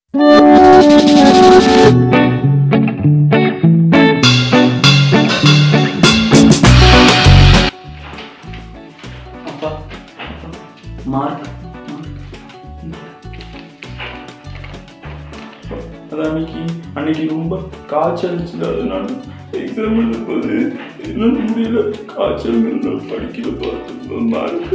அப்பா மார்க் அது அன்னைக்கு அன்னைக்கு ரொம்ப காய்ச்சல் இருந்துச்சு அதனால எக்ஸாம் எழுதும்போது என்னால முடியல காய்ச்சல் படிக்கிற பார்த்து மார்க்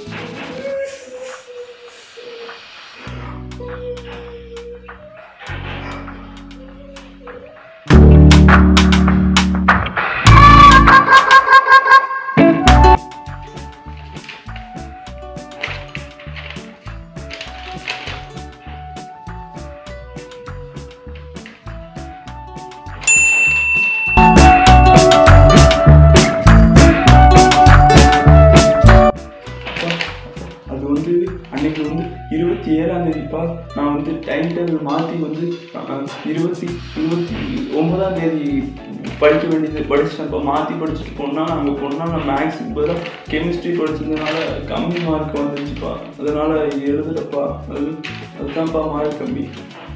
அது வந்து அன்னைக்கு வந்து இருபத்தி ஏழாம் தேதிப்பா நான் வந்து டைம் டேபிள் மாற்றி வந்து அஹ், இருபத்தி இருபத்தி ஒன்பதாம் தேதி படிக்க வேண்டியது படிச்சிட்டேன்ப்பா மாற்றி படிச்சுட்டு போனால் அங்கே போனால் நான் மேக்ஸுக்கு பதிலாக கெமிஸ்ட்ரி படிச்சதுனால கம்மி மார்க் வந்துருச்சுப்பா அதனால் எழுதுறப்பா அது அதுதான்ப்பா மார்க் கம்மி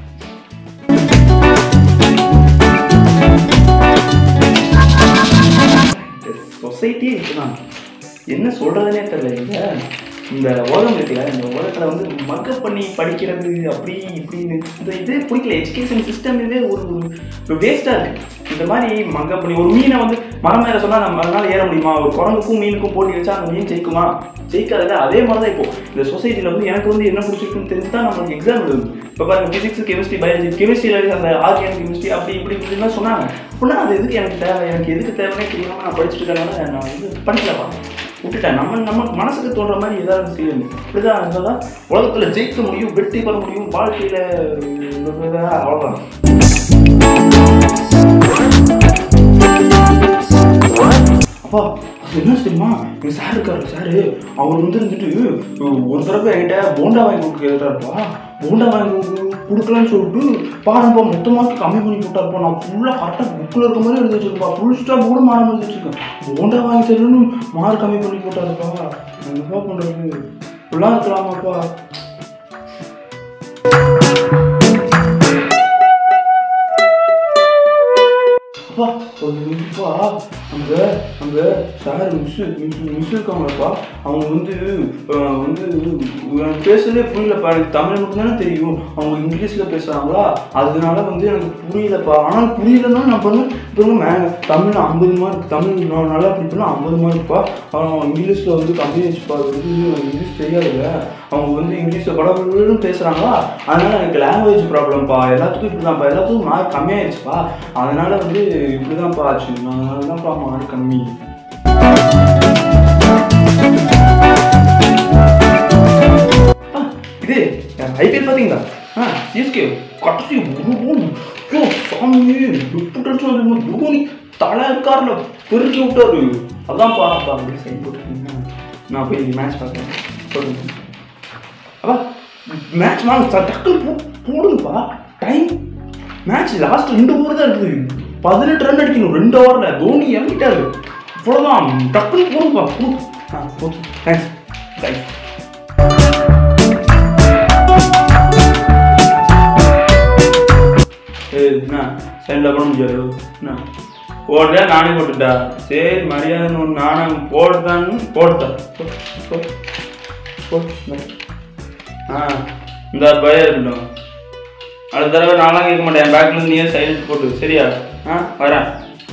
சொசைட்டியே இதுதான் என்ன சொல்றதுனே தெரியல இந்த இந்த உலகம் இருக்குல்ல இந்த உலகத்துல வந்து மக்கப் பண்ணி படிக்கிறது அப்படி இப்படின்னு இந்த இது பிடிக்கல எஜுகேஷன் சிஸ்டம் இதே ஒரு ஒரு வேஸ்டா இருக்கு இந்த மாதிரி மக்கப் பண்ணி ஒரு மீனை வந்து மரம் மேல சொன்னா நம்ம அதனால ஏற முடியுமா ஒரு குரங்குக்கும் மீனுக்கும் போட்டி வச்சா அந்த மீன் ஜெயிக்குமா ஜெயிக்காதுல அதே மாதிரி தான் இப்போ இந்த சொசைட்டில வந்து எனக்கு வந்து என்ன பிடிச்சிருக்குன்னு தெரிஞ்சு தான் நம்மளுக்கு எக்ஸாம் எழுதும் இப்போ பாருங்க ஃபிசிக்ஸ் கெமிஸ்ட்ரி பயாலஜி கெமிஸ்ட்ரியில் அந்த ஆர்கானிக் கெமிஸ்ட்ரி அப்படி இப்படி இப்படிலாம் சொன்னாங்க அப்படின்னா அது எதுக்கு எனக்கு தேவை எனக்கு எதுக்கு தேவைன்னே தெரியாம நான் படிச்சுட்டு இருக்கறனால நான் வந்து படிக்கலப்பா விட்டுட்டேன் நம்ம நம்ம மனசுக்கு தோன்ற மாதிரி ஏதாவது செய்யணும் இப்படிதான் இருந்தால் தான் உலகத்தில் ஜெயிக்க முடியும் வெற்றி பெற முடியும் வாழ்க்கையில் அவ்வளோதான் அப்பா அது என்ன தெரியுமா எங்க சார் இருக்காரு சாரு அவர் வந்து இருந்துட்டு அஹ், ஒரு தடவை என்கிட்ட போண்டா வாங்கி கொடுக்க கேட்டாருப்பா போண்டா வாங்கி கொடு- கொடுக்கலன்னு சொல்லிட்டு பாருப்பா மொத்தமாக கம்மி பண்ணி போட்டாருப்பா நான் ஃபுல்லாக கரெக்டாக புக்கில் இருக்க மாதிரி எழுதி வச்சிருப்பா ஃபுல் ஸ்டாப் கூட மாற எழுதி வச்சிருக்கேன் போண்டா வாங்கி தரணும்னு மார்க் கம்மி பண்ணி போட்டாருப்பா என்னப்பா பண்ணுறது ஃபுல்லாக இருக்கலாமாப்பா அப்பா ஒரு நிமிஷப்பா அங்க அங்க சார் மிஸ் மிஸ் மிஸ் இருக்காங்களப்பா அவங்க வந்து அஹ், வந்து எனக்கு பேசலே புரியலப்பா எனக்கு தமிழ் மட்டும்தானே தெரியும் அவங்க இங்கிலீஷில் பேசுகிறாங்களா அதனால வந்து எனக்கு புரியலப்பா ஆனால் புரியலன்னா நான் பண்ண இப்போ மே தமிழ் ஐம்பது மார்க் தமிழ் நான் நல்லா படிப்பேன்னா ஐம்பது மார்க்ப்பா ஆனால் இங்கிலீஷில் வந்து கம்மி வச்சுப்பா அது வந்து எனக்கு இங்கிலீஷ் தெரியாதுல்ல அவங்க வந்து இங்கிலீஷில் கடவுளும் பேசுகிறாங்களா அதனால எனக்கு லாங்குவேஜ் ப்ராப்ளம்ப்பா எல்லாத்துக்கும் இப்படி தான்ப்பா எல்லாத்துக்கும் மார்க் கம்மியாயிடுச்சுப்பா அதனால வந்து இப்படிதான்ப்பா ஆச்சு அதனால தான்ப்பா மார்க் கம்மி ஆ, இது ஐபிஎல் பார்த்தீங்களா ஆ சிஎஸ்கே கடைசி ஒரு கோல் ஐயோ சாமி எப்படி டென்ஷன் வந்து தோனி தலை இருக்காருல பெருக்கி விட்டாரு அதான்ப்பா அப்பா அப்படி சைன் போட்டுருக்கீங்க நான் போய் மேட்ச் பார்க்குறேன் சொல்லுங்க அப்பா மேட்ச் வாங்க சார் டக்குனு போ போடுங்கப்பா டைம் மேட்ச் லாஸ்ட் ரெண்டு ஓவர் தான் இருக்குது பதினெட்டு ரன் அடிக்கணும் ரெண்டு ஓவரில் தோனி இறங்கிட்டாரு இவ்வளோதான் டக்குனு போடுங்கப்பா போ ஆ ஓகே தேங்க்ஸ் தேங்க்ஸ் ஏய் என்ன சைடில் பண்ண முடியாது என்ன போடுறா நானே போட்டுட்டா சரி மரியாதை ஒன்று நானும் போடுதான்னு போட்டேன் போ, போ, போ. ஆ இந்த பயம் இருக்கட்டும் அடுத்த தடவை நான்லாம் கேட்க மாட்டேன் பேக்ல இருந்து நீயே சைலண்ட் போட்டு சரியா ஆ வரேன்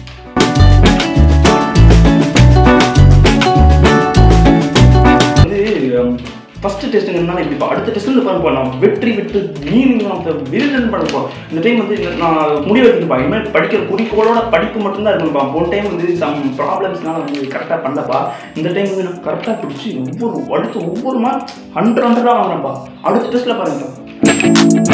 வந்து ஃபர்ஸ்ட் டெஸ்ட் என்னன்னா இப்படி இப்போ அடுத்த டெஸ்ட் வந்து பாருப்பா நான் வெற்றி பெற்று மீனிங் ஆஃப் த விருதுன்னு பண்ணப்போ இந்த டைம் வந்து நான் முடிவு எடுத்துப்பா இனிமேல் படிக்கிற குறிக்கோளோட படிப்பு மட்டும்தான் இருக்கணும்ப்பா போன டைம் வந்து சம் ப்ராப்ளம்ஸ்னால வந்து கரெக்டாக பண்ணலப்பா இந்த டைம் வந்து நான் கரெக்டாக பிடிச்சி ஒவ்வொரு அடுத்து ஒவ்வொரு மார்க் ஹண்ட்ரட் ஹண்ட்ரடாக வாங்குறேன்ப்பா அடுத்த டெஸ்ட்டில் பாருங்கப்பா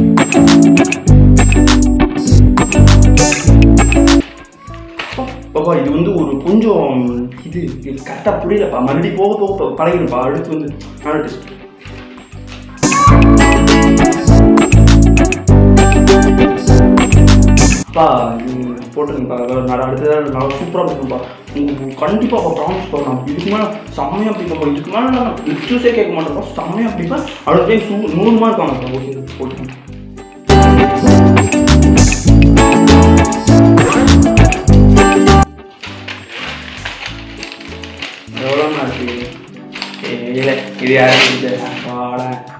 பாப்பா இது வந்து ஒரு கொஞ்சம் இது இது கரெக்டாக புரியலப்பா மறுபடியும் போக போக பழகிருப்பா அடுத்து வந்து நல்ல டெஸ்ட் அப்பா இது போட்டுருங்கப்பா அதாவது நான் அடுத்ததாக நல்லா சூப்பராக இருக்கும்ப்பா உங்களுக்கு கண்டிப்பாக ப்ராமிஸ் பண்ணலாம் இதுக்கு மேலே செம்மையாக பிடிக்கப்பா இதுக்கு மேலே நான் எக்ஸ்கியூஸே கேட்க மாட்டேன்ப்பா செம்மையாக பிடிப்பேன் அடுத்த டைம் சூ நூறு மார்க் வாங்கப்பா ஓகே போட்டுருங்க இது யாரும் வாடா